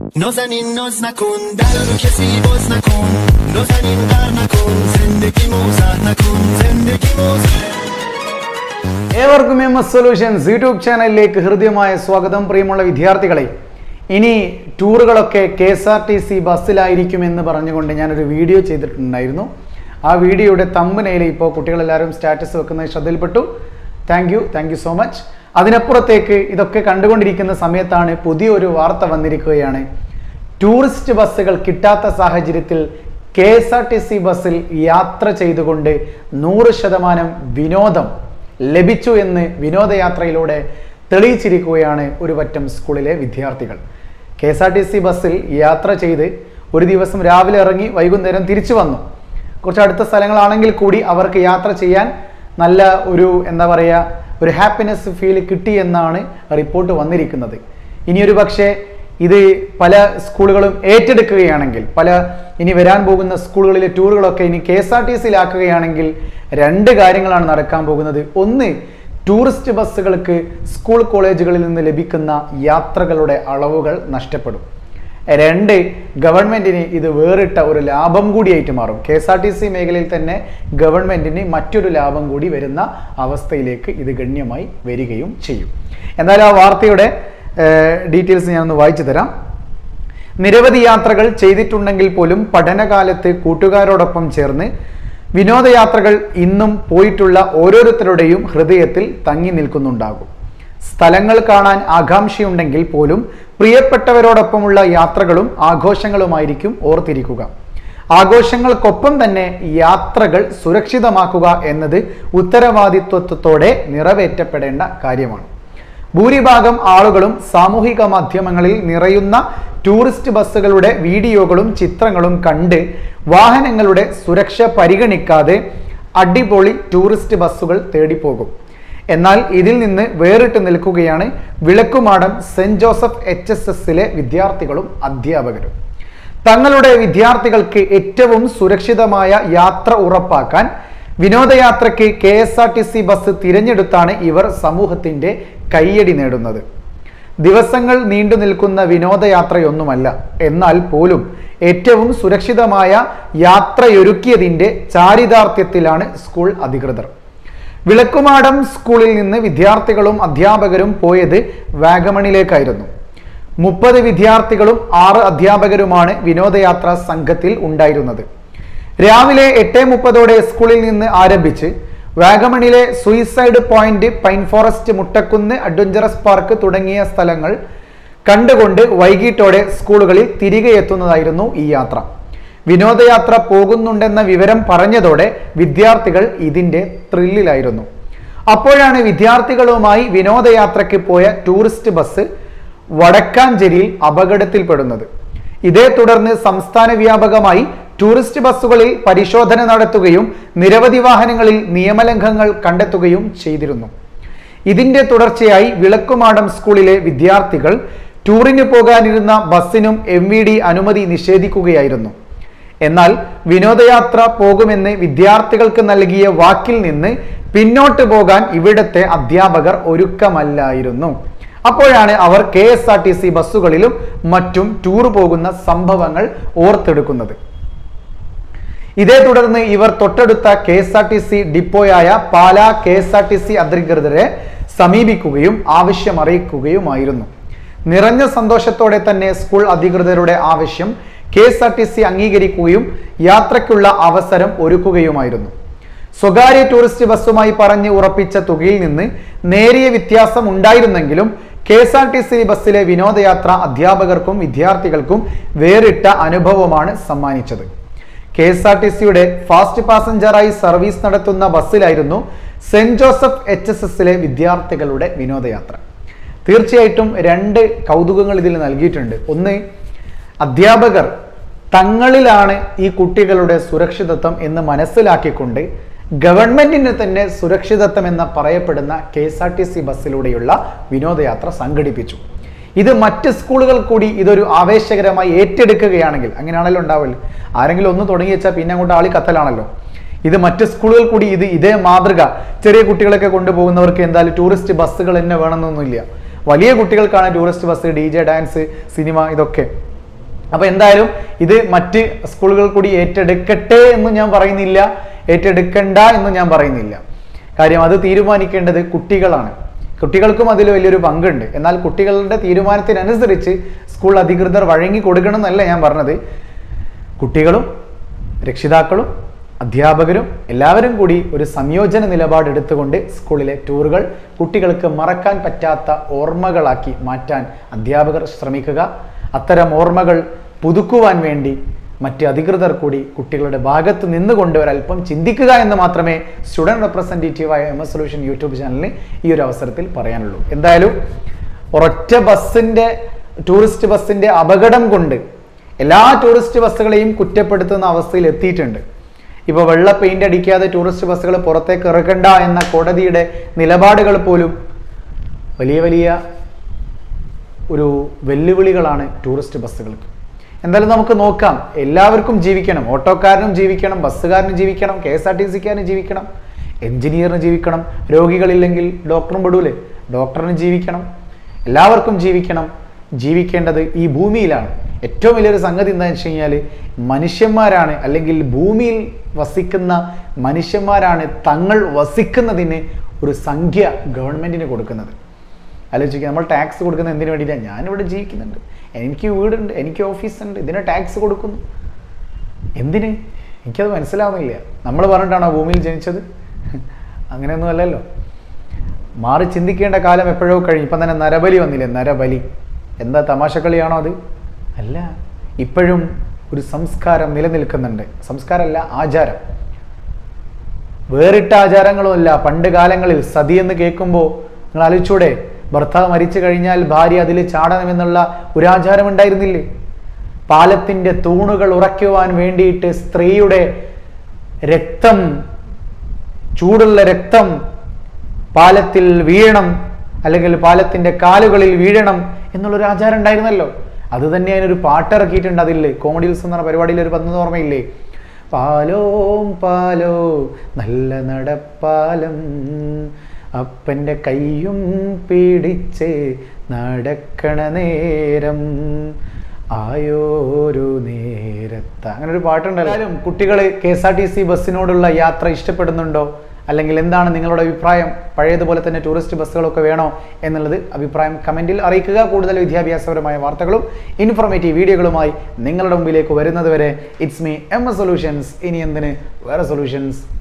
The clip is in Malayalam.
نازنین ناز نکن در رو کسی باز نکن نازنین در نکن زندگی موزه نکن زندگی موزه ഏവർക്കും എം എസ് സൊല്യൂഷൻസ് യൂട്യൂബ് ചാനലിലേക്ക് ഹൃദ്യമായ സ്വാഗതം പ്രിയമുള്ള വിദ്യാർത്ഥികളെ ഇനി ടൂറുകളൊക്കെ K S R T C ബസ്സിലായിരിക്കുമെന്ന് പറഞ്ഞുകൊണ്ട് ഞാനൊരു വീഡിയോ ചെയ്തിട്ടുണ്ടായിരുന്നു ആ വീഡിയോയുടെ തമ്പനയിൽ ഇപ്പോൾ കുട്ടികളെല്ലാവരും സ്റ്റാറ്റസ് വെക്കുന്നത് ശ്രദ്ധയിൽപ്പെട്ടു thank you thank you so much അതിനപ്പുറത്തേക്ക് ഇതൊക്കെ കണ്ടുകൊണ്ടിരിക്കുന്ന സമയത്താണ് പുതിയൊരു വാർത്ത വന്നിരിക്കുകയാണ് ടൂറിസ്റ്റ് ബസ്സുകൾ കിട്ടാത്ത സാഹചര്യത്തിൽ K S R T C ബസ്സിൽ യാത്ര ചെയ്തുകൊണ്ട് നൂറ് ശതമാനം വിനോദം ലഭിച്ചു എന്ന് വിനോദയാത്രയിലൂടെ തെളിയിച്ചിരിക്കുകയാണ് ഒരു പറ്റം സ്കൂളിലെ വിദ്യാർത്ഥികൾ K S R T C ബസ്സിൽ യാത്ര ചെയ്ത് ഒരു ദിവസം രാവിലെ ഇറങ്ങി വൈകുന്നേരം തിരിച്ചു വന്നു കുറച്ച് അടുത്ത സ്ഥലങ്ങളാണെങ്കിൽ കൂടി അവർക്ക് യാത്ര ചെയ്യാൻ നല്ല ഒരു എന്താ പറയുക ഒരു ഹാപ്പിനെസ് ഫീൽ കിട്ടി എന്നാണ് റിപ്പോർട്ട് വന്നിരിക്കുന്നത് ഇനിയൊരു പക്ഷേ ഇത് പല സ്കൂളുകളും ഏറ്റെടുക്കുകയാണെങ്കിൽ പല ഇനി വരാൻ പോകുന്ന സ്കൂളുകളിലെ ടൂറുകളൊക്കെ ഇനി കെ എസ് ആർ ടി സിയിലാക്കുകയാണെങ്കിൽ രണ്ട് കാര്യങ്ങളാണ് നടക്കാൻ പോകുന്നത് ഒന്ന് ടൂറിസ്റ്റ് ബസ്സുകൾക്ക് സ്കൂൾ കോളേജുകളിൽ നിന്ന് ലഭിക്കുന്ന യാത്രകളുടെ അളവുകൾ നഷ്ടപ്പെടും രണ്ട് ഗവൺമെന്റിന് ഇത് വേറിട്ട ഒരു ലാഭം കൂടിയായിട്ട് മാറും K S R T C മേഖലയിൽ തന്നെ ഗവൺമെന്റിന് മറ്റൊരു ലാഭം കൂടി വരുന്ന അവസ്ഥയിലേക്ക് ഇത് ഗണ്യമായി വരികയും ചെയ്യും എന്നാൽ ആ വാർത്തയുടെ ഡീറ്റെയിൽസ് ഞാനൊന്ന് വായിച്ചു തരാം നിരവധി യാത്രകൾ ചെയ്തിട്ടുണ്ടെങ്കിൽ പോലും പഠനകാലത്ത് കൂട്ടുകാരോടൊപ്പം ചേർന്ന് വിനോദയാത്രകൾ ഇന്നും പോയിട്ടുള്ള ഓരോരുത്തരുടെയും ഹൃദയത്തിൽ തങ്ങി നിൽക്കുന്നുണ്ടാകും സ്ഥലങ്ങൾ കാണാൻ ആകാംക്ഷയുണ്ടെങ്കിൽ പോലും പ്രിയപ്പെട്ടവരോടൊപ്പമുള്ള യാത്രകളും ആഘോഷങ്ങളുമായിരിക്കും ഓർത്തിരിക്കുക ആഘോഷങ്ങൾക്കൊപ്പം തന്നെ യാത്രകൾ സുരക്ഷിതമാക്കുക എന്നത് ഉത്തരവാദിത്വത്തോടെ നിറവേറ്റപ്പെടേണ്ട കാര്യമാണ് ഭൂരിഭാഗം ആളുകളും സാമൂഹിക മാധ്യമങ്ങളിൽ നിറയുന്ന ടൂറിസ്റ്റ് ബസ്സുകളുടെ വീഡിയോകളും ചിത്രങ്ങളും കണ്ട് വാഹനങ്ങളുടെ സുരക്ഷ പരിഗണിക്കാതെ അടിപൊളി ടൂറിസ്റ്റ് ബസ്സുകൾ തേടിപ്പോകും എന്നാൽ ഇതിൽ നിന്ന് വേറിട്ട് നിൽക്കുകയാണ് Vilakkumadam Saint Joseph H S എസിലെ വിദ്യാർത്ഥികളും അധ്യാപകരും തങ്ങളുടെ വിദ്യാർത്ഥികൾക്ക് ഏറ്റവും സുരക്ഷിതമായ യാത്ര ഉറപ്പാക്കാൻ വിനോദയാത്രയ്ക്ക് K S R T C bus തിരഞ്ഞെടുത്താണ് ഇവർ സമൂഹത്തിന്റെ കയ്യടി നേടുന്നത് ദിവസങ്ങൾ നീണ്ടു നിൽക്കുന്ന വിനോദയാത്രയൊന്നുമല്ല എന്നാൽ പോലും ഏറ്റവും സുരക്ഷിതമായ യാത്രയൊരുക്കിയതിന്റെ ചാരിതാർത്ഥ്യത്തിലാണ് സ്കൂൾ അധികൃതർ വിളക്കുമാടം സ്കൂളിൽ നിന്ന് വിദ്യാർത്ഥികളും അധ്യാപകരും പോയത് വാഗമണിലേക്കായിരുന്നു മുപ്പത് വിദ്യാർത്ഥികളും ആറ് അധ്യാപകരുമാണ് വിനോദയാത്രാ സംഘത്തിൽ ഉണ്ടായിരുന്നത് രാവിലെ എട്ട് മുപ്പതോടെ സ്കൂളിൽ നിന്ന് ആരംഭിച്ച് വാഗമണിലെ suicide point pine forest Muttakunnu adventurous park തുടങ്ങിയ സ്ഥലങ്ങൾ കണ്ടുകൊണ്ട് വൈകിട്ടോടെ സ്കൂളുകളിൽ തിരികെ എത്തുന്നതായിരുന്നു ഈ യാത്ര വിനോദയാത്ര പോകുന്നുണ്ടെന്ന വിവരം പറഞ്ഞതോടെ വിദ്യാർത്ഥികൾ ഇതിന്റെ ത്രില്ലിലായിരുന്നു അപ്പോഴാണ് വിദ്യാർത്ഥികളുമായി വിനോദയാത്രയ്ക്ക് പോയ ടൂറിസ്റ്റ് ബസ് വടക്കാഞ്ചേരിയിൽ അപകടത്തിൽപ്പെടുന്നത് ഇതേ തുടർന്ന് സംസ്ഥാന വ്യാപകമായി ടൂറിസ്റ്റ് ബസ്സുകളിൽ പരിശോധന നടത്തുകയും നിരവധി വാഹനങ്ങളിൽ നിയമലംഘനങ്ങൾ കണ്ടെത്തുകയും ചെയ്തിരുന്നു ഇതിന്റെ തുടർച്ചയായി വിളക്കുമാടം സ്കൂളിലെ വിദ്യാർത്ഥികൾ ടൂറിന് പോകാനിരുന്ന ബസ്സിനും എം വി ഡി അനുമതി നിഷേധിക്കുകയായിരുന്നു എന്നാൽ വിനോദയാത്ര പോകുമെന്ന് വിദ്യാർത്ഥികൾക്ക് നൽകിയ വാക്കിൽ നിന്ന് പിന്നോട്ട് പോകാൻ ഇവിടത്തെ അധ്യാപകർ ഒരുക്കമല്ലായിരുന്നു അപ്പോഴാണ് അവർ K S R T C ബസ്സുകളിലും മറ്റും ടൂർ പോകുന്ന സംഭവങ്ങൾ ഓർത്തെടുക്കുന്നത് ഇതേ തുടർന്ന് ഇവർ തൊട്ടടുത്ത K S R T C ഡിപ്പോയായ Pala K S R T C അധികൃതരെ സമീപിക്കുകയും ആവശ്യം അറിയിക്കുകയുമായിരുന്നു നിറഞ്ഞ സന്തോഷത്തോടെ തന്നെ സ്കൂൾ അധികൃതരുടെ ആവശ്യം K S R T C അംഗീകരിക്കുകയും യാത്രയ്ക്കുള്ള അവസരം ഒരുക്കുകയുമായിരുന്നു സ്വകാര്യ ടൂറിസ്റ്റ് ബസ്സുമായി പറഞ്ഞ് ഉറപ്പിച്ച തുകയിൽ നിന്ന് നേരിയ വ്യത്യാസം ഉണ്ടായിരുന്നെങ്കിലും K S R T C ബസ്സിലെ വിനോദയാത്ര അധ്യാപകർക്കും വിദ്യാർത്ഥികൾക്കും വേറിട്ട അനുഭവമാണ് സമ്മാനിച്ചത് കെ എസ് ആർ ടി സിയുടെ ഫാസ്റ്റ് പാസഞ്ചറായി സർവീസ് നടത്തുന്ന ബസ്സിലായിരുന്നു സെന്റ് ജോസഫ് എച്ച് എസ് എസിലെ വിദ്യാർത്ഥികളുടെ വിനോദയാത്ര തീർച്ചയായിട്ടും രണ്ട് കൗതുകങ്ങൾ ഇതിൽ നൽകിയിട്ടുണ്ട് ഒന്ന് അധ്യാപകർ തങ്ങളിലാണ് ഈ കുട്ടികളുടെ സുരക്ഷിതത്വം എന്ന് മനസ്സിലാക്കിക്കൊണ്ട് ഗവൺമെന്റിന് തന്നെ സുരക്ഷിതത്വം എന്ന് പറയപ്പെടുന്ന K S R T C ബസ്സിലൂടെയുള്ള വിനോദയാത്ര സംഘടിപ്പിച്ചു ഇത് മറ്റ് സ്കൂളുകൾ കൂടി ഇതൊരു ആവേശകരമായി ഏറ്റെടുക്കുകയാണെങ്കിൽ അങ്ങനെയാണല്ലോ ഉണ്ടാവില്ല ആരെങ്കിലും ഒന്ന് തുടങ്ങി വെച്ചാൽ പിന്നെ അങ്ങോട്ട് ആളി കത്തലാണല്ലോ ഇത് മറ്റ് സ്കൂളുകൾ കൂടി ഇത് ഇതേ മാതൃക ചെറിയ കുട്ടികളൊക്കെ കൊണ്ടുപോകുന്നവർക്ക് എന്തായാലും ടൂറിസ്റ്റ് ബസ്സുകൾ തന്നെ വേണമെന്നൊന്നുമില്ല വലിയ കുട്ടികൾക്കാണ് tourist bus D J dance cinema ഇതൊക്കെ അപ്പോൾ എന്തായാലും ഇത് മറ്റ് സ്കൂളുകൾ കൂടി ഏറ്റെടുക്കട്ടെ എന്ന് ഞാൻ പറയുന്നില്ല ഏറ്റെടുക്കണ്ട എന്ന് ഞാൻ പറയുന്നില്ല കാര്യം അത് തീരുമാനിക്കേണ്ടത് കുട്ടികളാണ് കുട്ടികൾക്കും അതിൽ വലിയൊരു പങ്കുണ്ട് എന്നാൽ കുട്ടികളുടെ തീരുമാനത്തിനനുസരിച്ച് സ്കൂൾ അധികൃതർ വഴങ്ങി കൊടുക്കണം എന്നല്ല ഞാൻ പറഞ്ഞത് കുട്ടികളും രക്ഷിതാക്കളും അധ്യാപകരും എല്ലാവരും കൂടി ഒരു സംയോജന നിലപാടെടുത്തുകൊണ്ട് സ്കൂളിലെ ടൂറുകൾ കുട്ടികൾക്ക് മറക്കാൻ പറ്റാത്ത ഓർമ്മകളാക്കി മാറ്റാൻ അധ്യാപകർ ശ്രമിക്കുക അത്തരം ഓർമ്മകൾ പുതുക്കുവാൻ വേണ്ടി മറ്റ് അധികൃതർ കൂടി കുട്ടികളുടെ ഭാഗത്ത് നിന്നുകൊണ്ട് ഒരല്പം ചിന്തിക്കുക എന്ന് മാത്രമേ സ്റ്റുഡൻറ് റെപ്രസെൻറ്റേറ്റീവായ എം എസ് സൊല്യൂഷൻ യൂട്യൂബ് ചാനലിന് ഈ ഒരു അവസരത്തിൽ പറയാനുള്ളൂ എന്തായാലും ഒരൊറ്റ ബസ്സിൻ്റെ ടൂറിസ്റ്റ് ബസ്സിൻ്റെ അപകടം കൊണ്ട് എല്ലാ ടൂറിസ്റ്റ് ബസ്സുകളെയും കുറ്റപ്പെടുത്തുന്ന അവസ്ഥയിൽ എത്തിയിട്ടുണ്ട് ഇപ്പോൾ വെള്ള പെയിന്റ് അടിക്കാതെ ടൂറിസ്റ്റ് ബസ്സുകൾ പുറത്തേക്ക് ഇറക്കണ്ട എന്ന കോടതിയുടെ നിലപാടുകൾ പോലും വലിയ വലിയ ഒരു വെല്ലുവിളികളാണ് ടൂറിസ്റ്റ് ബസ്സുകൾക്ക് എന്തായാലും നമുക്ക് നോക്കാം എല്ലാവർക്കും ജീവിക്കണം ഓട്ടോക്കാരനും ജീവിക്കണം ബസ്സുകാരനും ജീവിക്കണം കെ എസ് ആർ ടി സിക്കാരനും ജീവിക്കണം എഞ്ചിനീയറിന് ജീവിക്കണം രോഗികളില്ലെങ്കിൽ ഡോക്ടറും പെടൂലേ ഡോക്ടറിന് ജീവിക്കണം എല്ലാവർക്കും ജീവിക്കണം ജീവിക്കേണ്ടത് ഈ ഭൂമിയിലാണ് ഏറ്റവും വലിയൊരു സംഗതി എന്താണെന്ന് വെച്ച് കഴിഞ്ഞാൽ മനുഷ്യന്മാരാണ് അല്ലെങ്കിൽ ഭൂമിയിൽ വസിക്കുന്ന മനുഷ്യന്മാരാണ് തങ്ങൾ വസിക്കുന്നതിന് ഒരു സംഖ്യ ഗവൺമെൻറ്റിന് കൊടുക്കുന്നത് ആലോചിക്കുക നമ്മൾ ടാക്സ് കൊടുക്കുന്നത് എന്തിനു വേണ്ടിയിട്ടാണ് ഞാനിവിടെ ജീവിക്കുന്നുണ്ട് എനിക്ക് വീടുണ്ട് എനിക്ക് ഓഫീസുണ്ട് ഇതിന് ടാക്സ് കൊടുക്കുന്നു എന്തിന് എനിക്കത് മനസ്സിലാവുന്നില്ല നമ്മൾ പറഞ്ഞിട്ടാണോ ഭൂമിയിൽ ജനിച്ചത് അങ്ങനെയൊന്നും അല്ലല്ലോ മാറി ചിന്തിക്കേണ്ട കാലം എപ്പോഴോ കഴിഞ്ഞു ഇപ്പം തന്നെ നരബലി വന്നില്ലേ നരബലി എന്താ തമാശക്കളിയാണോ അത് അല്ല ഇപ്പോഴും ഒരു സംസ്കാരം നിലനിൽക്കുന്നുണ്ട് സംസ്കാരമല്ല ആചാരം വേറിട്ട ആചാരങ്ങളുമല്ല പണ്ട് കാലങ്ങളിൽ സതി എന്ന് കേൾക്കുമ്പോൾ നിങ്ങൾ ആലോചിച്ചൂടെ ഭർത്താവ് മരിച്ചു കഴിഞ്ഞാൽ ഭാര്യ അതിൽ ചാടണമെന്നുള്ള ഒരു ആചാരം ഉണ്ടായിരുന്നില്ലേ പാലത്തിൻ്റെ തൂണുകൾ ഉറയ്ക്കുവാൻ വേണ്ടിയിട്ട് സ്ത്രീയുടെ രക്തം ചൂടുള്ള രക്തം പാലത്തിൽ വീഴണം അല്ലെങ്കിൽ പാലത്തിൻ്റെ കാലുകളിൽ വീഴണം എന്നുള്ളൊരു ആചാരം ഉണ്ടായിരുന്നല്ലോ അത് തന്നെ അതിനൊരു പാട്ട് ഇറക്കിയിട്ടുണ്ട് അതിൽ കോമഡിൽസ് എന്ന പരിപാടിയിൽ ഒരു പന്നത് ഓർമ്മയില്ലേ പാലോം പാലോ നല്ല നടപ്പാലം അപ്പൻ്റെ കയ്യും പിടിച്ച് നടക്കണ നേരം ആയോരു നേരത്ത് അങ്ങനെ ഒരു പാട്ടുണ്ടല്ലോ കുട്ടികൾ K S R T C ബസ്സിനോടുള്ള യാത്ര ഇഷ്ടപ്പെടുന്നുണ്ടോ അല്ലെങ്കിൽ എന്താണ് നിങ്ങളുടെ അഭിപ്രായം പഴയതുപോലെ തന്നെ ടൂറിസ്റ്റ് ബസ്സുകളൊക്കെ വേണോ എന്നുള്ളത് അഭിപ്രായം കമൻറ്റിൽ അറിയിക്കുക കൂടുതൽ വിദ്യാഭ്യാസപരമായ വാർത്തകളും ഇൻഫോർമേറ്റീവ് വീഡിയോകളുമായി നിങ്ങളുടെ മുമ്പിലേക്ക് വരുന്നത് വരെ it's me M S solutions ഇനി എന്തിന് വേറെ സൊല്യൂഷൻസ്